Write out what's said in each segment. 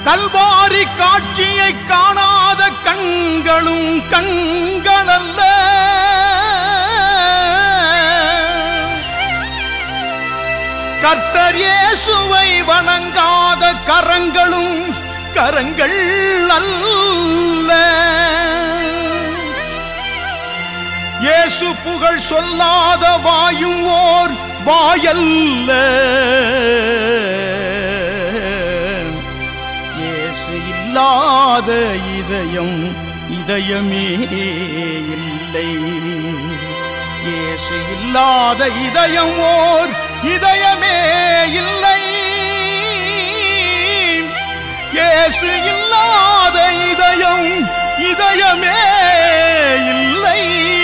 கல்வாரி காட்சியை காணாத கண்களும் கண்களல்ல கர்த்தர் இயேசுவை வணங்காத கரங்களும் கரங்கள் அல்ல இயேசு புகழ் சொல்லாத வாயும் ஓர் வாயல்ல இயேசு இல்லாத இதயம் இதயமே இல்லை இயேசு இல்லாத இதயம் ஓர் இதயமே இல்லை இயேசு இல்லாத இதயம் இதயமே இல்லை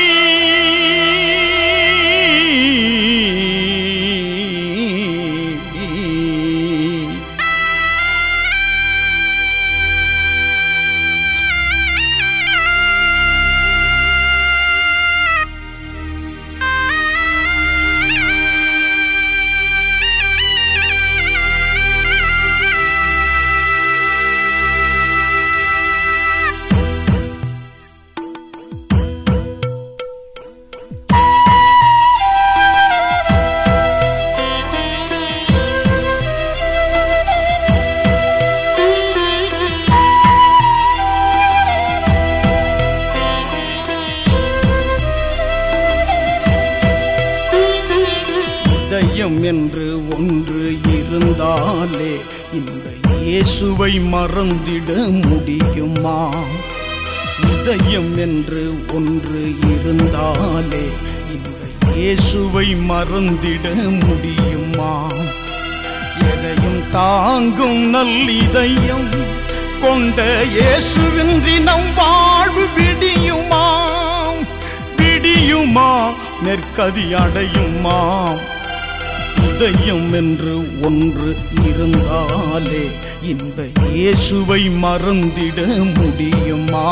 இதயம் என்று ஒன்று இருந்தாலே இந்த இயேசுவை மறந்திட முடியுமா இதயம் என்று ஒன்று இருந்தாலே இந்த இயேசுவை மறந்திட முடியுமா எதையும் தாங்கும் நல் இதயம் கொண்ட இயேசுவின்றி நம் வாழ்வு விடியுமா விடியுமா நெற்கதி அடையுமா இதயம் என்று ஒன்று இருந்தாலே இந்த இயேசுவை மறந்திட முடியுமா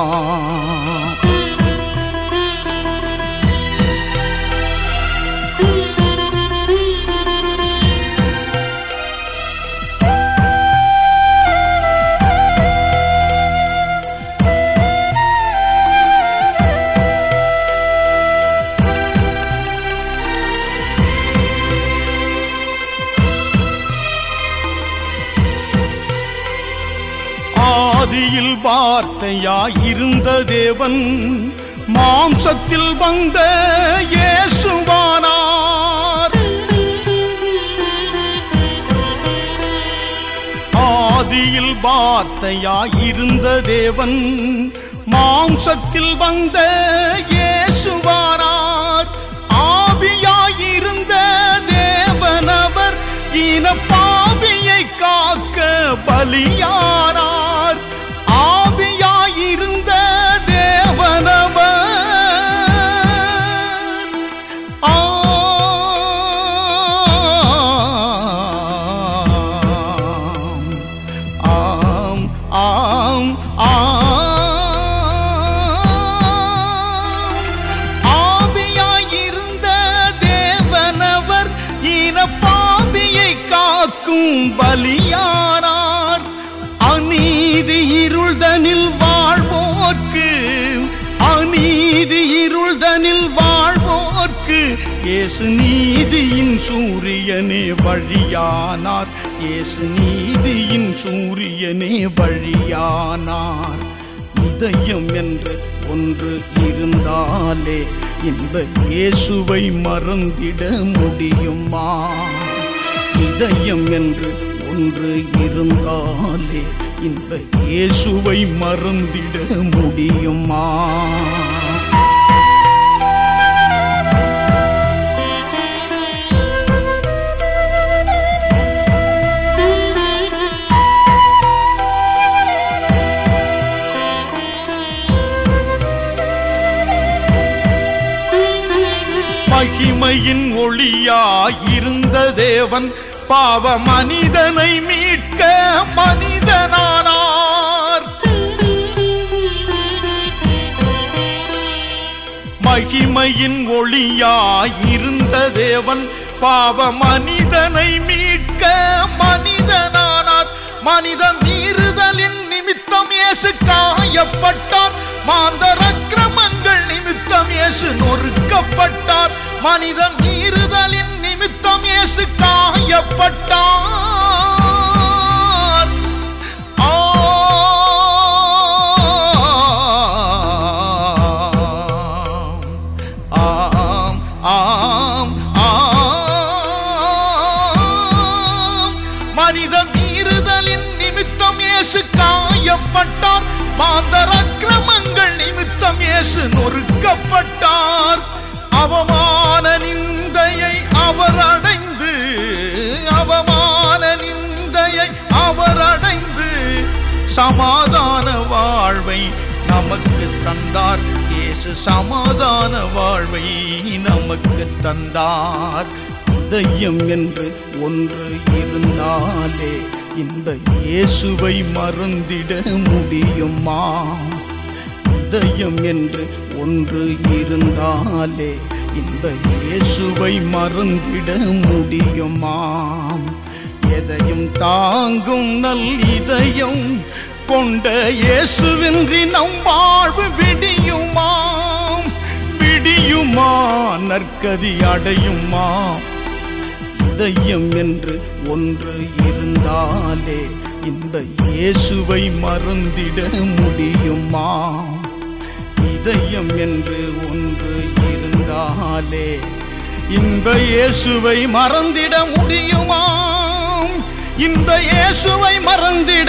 ஆதியில் வார்த்தையாயிருந்த தேவன் மாம்சத்தில் வந்த இயேசுவானார் ஆதியில் வார்த்தையாயிருந்த தேவன் மாம்சத்தில் வந்த இயேசுவானார் ஆவியாயிருந்த தேவனவர் இன பாவியை காக்க பலியானார் ஆவியாயிருந்த தேவனவர் ஆம் ஆம் ஆம் ஆவியாயிருந்த தேவனவர் இன பாவியை காக்கும் பலியானார் அநீதி இருள்தனில் வாழ்வோர்க்கு அநீதி இருள்தனில் வாழ்வோர்க்கு இயேசு நீதியின் சூரியனே வழியானார் இயேசு நீதியின் சூரியனே வழியானார் இதயம் என்று ஒன்று இருந்தாலே இந்த இயேசுவை மறந்திட முடியுமா இதயம் என்று ஒன்று இருந்தாலே இந்த இயேசுவை மறந்திட முடியுமா மகிமையின் ஒளியாயிருந்த தேவன் பாவ மனிதனை மீட்க மனிதனானார் மகிமையின் ஒளியாயிருந்த தேவன் பாவ மனிதனை மீட்க மனிதனானார் மனித மீறுதலின் மாந்தர் அக்கிரமங்கள் நிமித்தம் இயேசு நொறுக்கப்பட்டார் மனித மீறுதலின் நிமித்தம் இயேசு காயப்பட்டார் ஆம் ஆம் ஆம் மனித மீறுதலின் நிமித்தம் இயேசு காயப்பட்டார் மாந்தர் அக்கிரமங்கள் நிமித்தம் இயேசு நொறுக்கப்பட்டார் அவமான நிந்தையை அவர் அடைந்து அவமான நிந்தையை அவர் அடைந்து சமாதான வாழ்வை நமக்கு தந்தார் இயேசு சமாதான வாழ்வை நமக்கு தந்தார் இதயம் என்று ஒன்று இருந்தாலே இந்த இயேசுவை மறந்திட முடியுமா இதயம் என்று ஒன்று இருந்தாலே இந்த இயேசுவை மறந்திட முடியுமாம் எதையும் தாங்கும் நல் இதயம் கொண்ட இயேசுவின்றி நம் வாழ்வு விடியுமாம் விடியுமா நற்கதி அடையுமா இதயம் என்று ஒன்று இருந்தாலே இந்த இயேசுவை மறந்திட முடியுமா இதயம் என்று ஒன்று இருந்தாலே இந்த இயேசுவை மறந்திட முடியுமா இந்த இயேசுவை மறந்திட